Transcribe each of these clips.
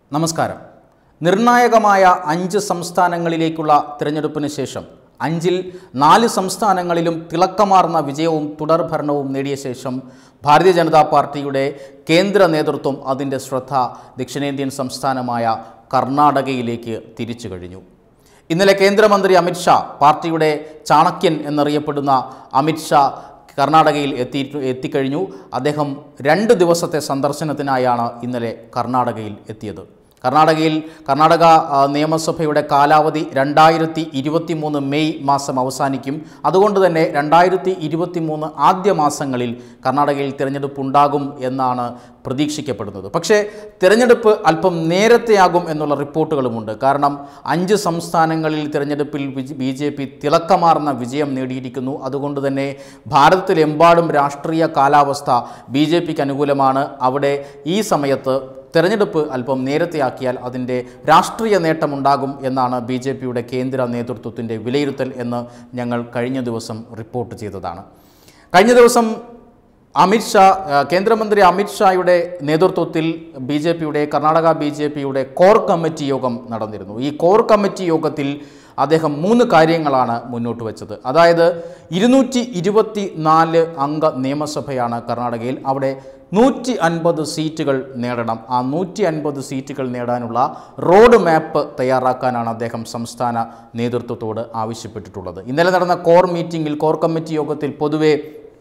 നമസ്കാരം നിർണായകമായ അഞ്ച് സംസ്ഥാനങ്ങളിലേക്കുള്ള തിരഞ്ഞെടുപ്പിന് ശേഷം അഞ്ചിൽ നാല് സംസ്ഥാനങ്ങളിലും തിളക്കമാർന്ന വിജയവും തുടർഭരണവും നേടിയ ശേഷം ഭാരതീയ ജനതാ പാർട്ടിയുടെ കേന്ദ്ര നേതൃത്വം അതിൻ്റെ ശ്രദ്ധ ദക്ഷിണേന്ത്യൻ സംസ്ഥാനമായ കർണാടകയിലേക്ക് തിരിച്ചു കഴിഞ്ഞു ഇന്നലെ കേന്ദ്രമന്ത്രി അമിത്ഷാ പാർട്ടിയുടെ ചാണക്യൻ എന്നറിയപ്പെടുന്ന അമിത്ഷാ കർണാടകയിൽ എത്തി എത്തിക്കഴിഞ്ഞു അദ്ദേഹം രണ്ട് ദിവസത്തെ സന്ദർശനത്തിനായാണ് ഇന്നലെ കർണാടകയിൽ എത്തിയത് കർണാടകയിൽ കർണാടക ആ, നിയമസഭയുടെ കാലാവധി രണ്ടായിരത്തി ഇരുപത്തി മൂന്ന് മെയ് മാസം അവസാനിക്കും അതുകൊണ്ട് തന്നെ രണ്ടായിരത്തി ഇരുപത്തി മൂന്ന് ആദ്യ മാസങ്ങളിൽ കർണാടകയിൽ തിരഞ്ഞെടുപ്പ് ഉണ്ടാകും എന്നാണ് പ്രതീക്ഷിക്കപ്പെടുന്നത് പക്ഷേ തിരഞ്ഞെടുപ്പ് അല്പം നേരത്തെയാകും എന്നുള്ള റിപ്പോർട്ടുകളുമുണ്ട് കാരണം അഞ്ച് സംസ്ഥാനങ്ങളിൽ തിരഞ്ഞെടുപ്പിൽ ബി ജെ പി തിളക്കമാർന്ന വിജയം നേടിയിരിക്കുന്നു അതുകൊണ്ട് തന്നെ ഭാരതത്തിലെമ്പാടും രാഷ്ട്രീയ കാലാവസ്ഥ ബി ജെ പിക്ക് അനുകൂലമാണ് അവിടെ ഈ സമയത്ത് തെരഞ്ഞെടുപ്പ് അല്പം നേരത്തെയാക്കിയാൽ അതിൻ്റെ രാഷ്ട്രീയ നേട്ടമുണ്ടാകും എന്നാണ് ബി ജെ പിയുടെ കേന്ദ്ര നേതൃത്വത്തിൻ്റെ വിലയിരുത്തൽ എന്ന് ഞങ്ങൾ കഴിഞ്ഞ ദിവസം റിപ്പോർട്ട് ചെയ്തതാണ് കഴിഞ്ഞ ദിവസം അമിത്ഷാ ആ, കേന്ദ്രമന്ത്രി അമിത്ഷായുടെ നേതൃത്വത്തിൽ ബി ജെ പിയുടെ കർണാടക ബി ജെ പിയുടെ കോർ കമ്മിറ്റി യോഗം നടന്നിരുന്നു ഈ കോർ കമ്മിറ്റി യോഗത്തിൽ അദ്ദേഹം മൂന്ന് കാര്യങ്ങളാണ് മുന്നോട്ട് വെച്ചത് അതായത് ഇരുന്നൂറ്റി ഇരുപത്തി നാല് അംഗ നിയമസഭയാണ് കർണാടകയിൽ അവിടെ നൂറ്റി അൻപത് സീറ്റുകൾ നേടണം ആ നൂറ്റി അൻപത് സീറ്റുകൾ നേടാനുള്ള റോഡ് മാപ്പ് തയ്യാറാക്കാനാണ് അദ്ദേഹം സംസ്ഥാന നേതൃത്വത്തോട് ആവശ്യപ്പെട്ടിട്ടുള്ളത് ഇന്നലെ നടന്ന കോർ മീറ്റിംഗിൽ കോർ കമ്മിറ്റി യോഗത്തിൽ പൊതുവെ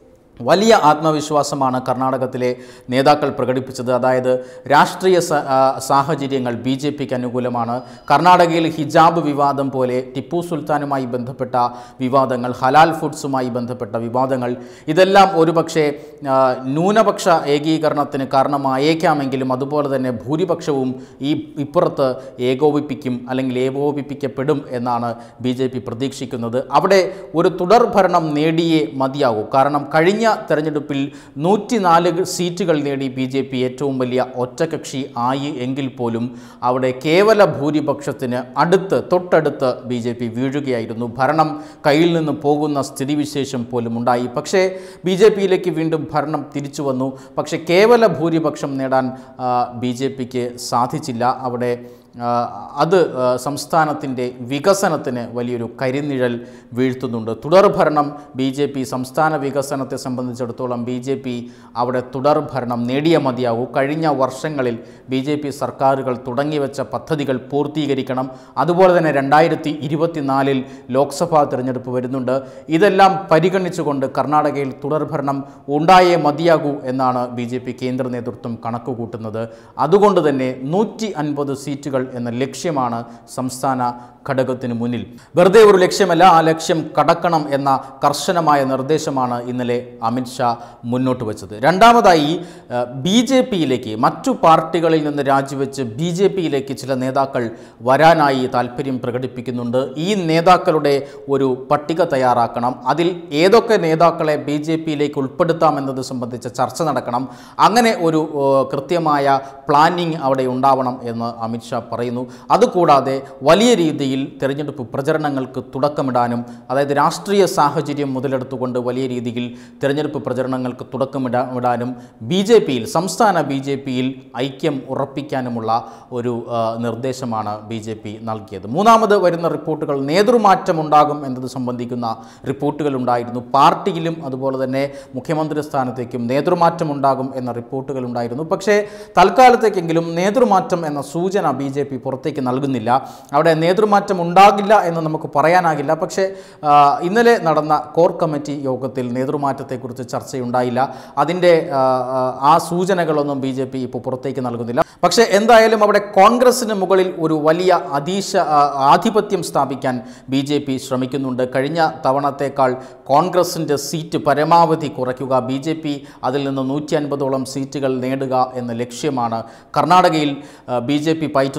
വലിയ ആത്മവിശ്വാസമാണ് കർണാടകത്തിലെ നേതാക്കൾ പ്രകടിപ്പിച്ചത് അതായത് രാഷ്ട്രീയ സ- ആ, സാഹചര്യങ്ങൾ ബി ജെ പിക്ക് അനുകൂലമാണ് കർണാടകയിൽ ഹിജാബ് വിവാദം പോലെ ടിപ്പു സുൽത്താനുമായി ബന്ധപ്പെട്ട വിവാദങ്ങൾ ഹലാൽ ഫുഡ്സുമായി ബന്ധപ്പെട്ട വിവാദങ്ങൾ ഇതെല്ലാം ഒരുപക്ഷെ ആ, ന്യൂനപക്ഷ ഏകീകരണത്തിന് കാരണമായേക്കാമെങ്കിലും അതുപോലെ തന്നെ ഭൂരിപക്ഷവും ഈ ഇപ്പുറത്ത് ഏകോപിപ്പിക്കും അല്ലെങ്കിൽ ഏകോപിപ്പിക്കപ്പെടും എന്നാണ് ബി ജെ പി പ്രതീക്ഷിക്കുന്നത് അവിടെ ഒരു തുടർ ഭരണം നേടിയേ മതിയാകൂ കാരണം കഴിഞ്ഞ തെരഞ്ഞെടുപ്പിൽ നൂറ്റിനാല് സീറ്റുകൾ നേടി ബി ജെ പി ഏറ്റവും വലിയ ഒറ്റകക്ഷി ആയി എങ്കിൽ പോലും അവിടെ കേവല ഭൂരിപക്ഷത്തിന് അടുത്ത് തൊട്ടടുത്ത് ബി ജെ പി വീഴുകയായിരുന്നു ഭരണം കയ്യിൽ നിന്ന് പോകുന്ന സ്ഥിതിവിശേഷം പോലും ഉണ്ടായി പക്ഷേ ബി ജെ പിയിലേക്ക് വീണ്ടും ഭരണം തിരിച്ചു വന്നു പക്ഷേ കേവല ഭൂരിപക്ഷം നേടാൻ ബി ജെ പിക്ക് സാധിച്ചില്ല അവിടെ ആ, അത് ആ, സംസ്ഥാനത്തിൻ്റെ വികസനത്തിന് വലിയൊരു കരിനിഴൽ വീഴ്ത്തുന്നുണ്ട് തുടർഭരണം ബി ജെ പി സംസ്ഥാന വികസനത്തെ സംബന്ധിച്ചിടത്തോളം ബി ജെ പി അവിടെ തുടർഭരണം നേടിയ മതിയാകൂ കഴിഞ്ഞ വർഷങ്ങളിൽ ബി ജെ പി സർക്കാരുകൾ തുടങ്ങിവെച്ച പദ്ധതികൾ പൂർത്തീകരിക്കണം അതുപോലെ തന്നെ രണ്ടായിരത്തി ഇരുപത്തിനാലിൽ ലോക്സഭാ തിരഞ്ഞെടുപ്പ് വരുന്നുണ്ട് ഇതെല്ലാം പരിഗണിച്ചുകൊണ്ട് കർണാടകയിൽ തുടർഭരണം ഉണ്ടായേ മതിയാകൂ എന്നാണ് ബി ജെ പി കേന്ദ്ര നേതൃത്വം കണക്കുകൂട്ടുന്നത് അതുകൊണ്ട് തന്നെ നൂറ്റി അൻപത് സീറ്റുകൾ എന്ന ലക്ഷ്യമാണ് സംസ്ഥാന ഘടകത്തിന് മുന്നിൽ വെറുതെ ഒരു ലക്ഷ്യമല്ല ആ ലക്ഷ്യം കടക്കണം എന്ന കർശനമായ നിർദ്ദേശമാണ് ഇന്നലെ അമിത്ഷാ മുന്നോട്ട് വെച്ചത് രണ്ടാമതായി ബി ജെ പിയിലേക്ക് മറ്റു പാർട്ടികളിൽ നിന്ന് രാജിവെച്ച് ബി ജെ പിയിലേക്ക് ചില നേതാക്കൾ വരാനായി താല്പര്യം പ്രകടിപ്പിക്കുന്നുണ്ട് ഈ നേതാക്കളുടെ ഒരു പട്ടിക തയ്യാറാക്കണം അതിൽ ഏതൊക്കെ നേതാക്കളെ ബി ജെ പിയിലേക്ക് ഉൾപ്പെടുത്താമെന്നത് സംബന്ധിച്ച ചർച്ച നടക്കണം അങ്ങനെ ഒരു ഏഹ്, കൃത്യമായ പ്ലാനിംഗ് അവിടെ ഉണ്ടാവണം എന്ന് അമിത്ഷാ പറയുന്നു അതുകൂടാതെ വലിയ രീതിയിൽ തെരഞ്ഞെടുപ്പ് പ്രചരണങ്ങൾക്ക് തുടക്കമിടാനും അതായത് രാഷ്ട്രീയ സാഹചര്യം മുതലെടുത്തുകൊണ്ട് വലിയ രീതിയിൽ തെരഞ്ഞെടുപ്പ് പ്രചരണങ്ങൾക്ക് തുടക്കമിടാ ഇടാനും ബി ജെ പിയിൽ സംസ്ഥാന ബി ജെ പിയിൽ ഐക്യം ഉറപ്പിക്കാനുമുള്ള ഒരു ആ, നിർദ്ദേശമാണ് ബി ജെ പി നൽകിയത് മൂന്നാമത് വരുന്ന റിപ്പോർട്ടുകൾ നേതൃമാറ്റം ഉണ്ടാകും എന്നത് സംബന്ധിക്കുന്ന റിപ്പോർട്ടുകൾ ഉണ്ടായിരുന്നു പാർട്ടിയിലും അതുപോലെ തന്നെ മുഖ്യമന്ത്രി സ്ഥാനത്തേക്കും നേതൃമാറ്റം ഉണ്ടാകും എന്ന റിപ്പോർട്ടുകൾ ഉണ്ടായിരുന്നു പക്ഷേ തൽക്കാലത്തേക്കെങ്കിലും നേതൃമാറ്റം എന്ന സൂചന ബി ജെ പി പുറത്തേക്ക് നൽകുന്നില്ല അവിടെ നേതൃമാറ്റം ഉണ്ടാകില്ല എന്ന് നമുക്ക് പറയാനാകില്ല പക്ഷേ ആ, ഇന്നലെ നടന്ന കോർ കമ്മിറ്റി യോഗത്തിൽ നേതൃമാറ്റത്തെക്കുറിച്ച് ചർച്ചയുണ്ടായില്ല അതിൻ്റെ ആ, ആ, ആ സൂചനകളൊന്നും ബി ജെ പി ഇപ്പോൾ പുറത്തേക്ക് നൽകുന്നില്ല പക്ഷേ എന്തായാലും അവിടെ കോൺഗ്രസിന് മുകളിൽ ഒരു വലിയ അതീശ ആ, ആധിപത്യം സ്ഥാപിക്കാൻ ബി ജെ പി ശ്രമിക്കുന്നുണ്ട് കഴിഞ്ഞ തവണത്തേക്കാൾ കോൺഗ്രസിൻ്റെ സീറ്റ് പരമാവധി കുറയ്ക്കുക ബി ജെ പി അതിൽ നിന്ന് നൂറ്റി അൻപതോളം സീറ്റുകൾ നേടുക എന്ന ലക്ഷ്യമാണ് കർണാടകയിൽ ബി ജെ പി പയറ്റുന്ന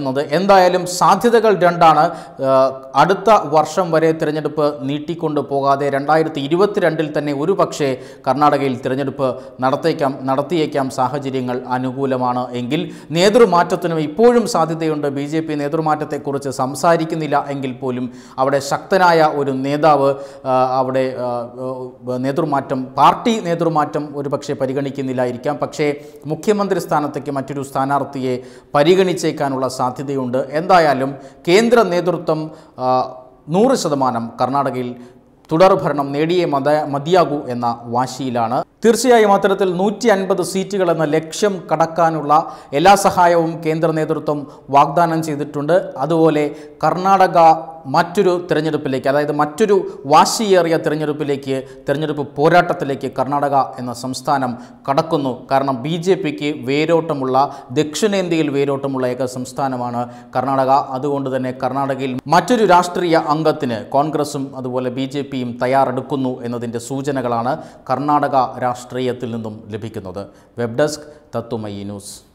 പ്രതീക്ഷിക്കുന്നത് എന്തായാലും സാധ്യതകൾ രണ്ടാണ് ആ, അടുത്ത വർഷം വരെ തിരഞ്ഞെടുപ്പ് നീട്ടിക്കൊണ്ട് പോകാതെ രണ്ടായിരത്തി ഇരുപത്തിരണ്ടിൽ തന്നെ ഒരു പക്ഷേ കർണാടകയിൽ തിരഞ്ഞെടുപ്പ് നടത്തേക്കാം നടത്തിയേക്കാം സാഹചര്യങ്ങൾ അനുകൂലമാണ് എങ്കിൽ നേതൃമാറ്റത്തിനും ഇപ്പോഴും സാധ്യതയുണ്ട് ബി ജെ പി നേതൃമാറ്റത്തെക്കുറിച്ച് സംസാരിക്കുന്നില്ല എങ്കിൽ പോലും അവിടെ ശക്തനായ ഒരു നേതാവ് ആ, അവിടെ ആ, ആ, നേതൃമാറ്റം പാർട്ടി നേതൃമാറ്റം ഒരുപക്ഷെ പരിഗണിക്കുന്നില്ലായിരിക്കാം പക്ഷേ മുഖ്യമന്ത്രി സ്ഥാനത്തേക്ക് മറ്റൊരു സ്ഥാനാർത്ഥിയെ പരിഗണിച്ചേക്കാനുള്ള സാധ്യതയുണ്ട് എന്തായാലും കേന്ദ്ര നേതൃത്വം ആ, നൂറ് ശതമാനം കർണാടകയിൽ തുടർഭരണം നേടിയേ മത മതിയാകൂ എന്ന വാശിയിലാണ് തീർച്ചയായും അത്തരത്തിൽ നൂറ്റി അൻപത് സീറ്റുകൾ എന്ന ലക്ഷ്യം കടക്കാനുള്ള എല്ലാ സഹായവും കേന്ദ്ര നേതൃത്വം വാഗ്ദാനം ചെയ്തിട്ടുണ്ട് അതുപോലെ കർണാടക മറ്റൊരു തിരഞ്ഞെടുപ്പിലേക്ക് അതായത് മറ്റൊരു വാശിയേറിയ തിരഞ്ഞെടുപ്പിലേക്ക് തിരഞ്ഞെടുപ്പ് പോരാട്ടത്തിലേക്ക് കർണാടക എന്ന സംസ്ഥാനം കടക്കുന്നു കാരണം ബി ജെ പിക്ക് വേരോട്ടമുള്ള ദക്ഷിണേന്ത്യയിൽ വേരോട്ടമുള്ള ഏക സംസ്ഥാനമാണ് കർണാടക അതുകൊണ്ട് തന്നെ കർണാടകയിൽ മറ്റൊരു രാഷ്ട്രീയ അംഗത്തിന് കോൺഗ്രസും അതുപോലെ ബി ജെ പിയും തയ്യാറെടുക്കുന്നു എന്നതിൻ്റെ സൂചനകളാണ് കർണാടക രാഷ്ട്രീയത്തിൽ നിന്നും ലഭിക്കുന്നത് വെബ് ഡെസ്ക് തത്തുമയി ന്യൂസ്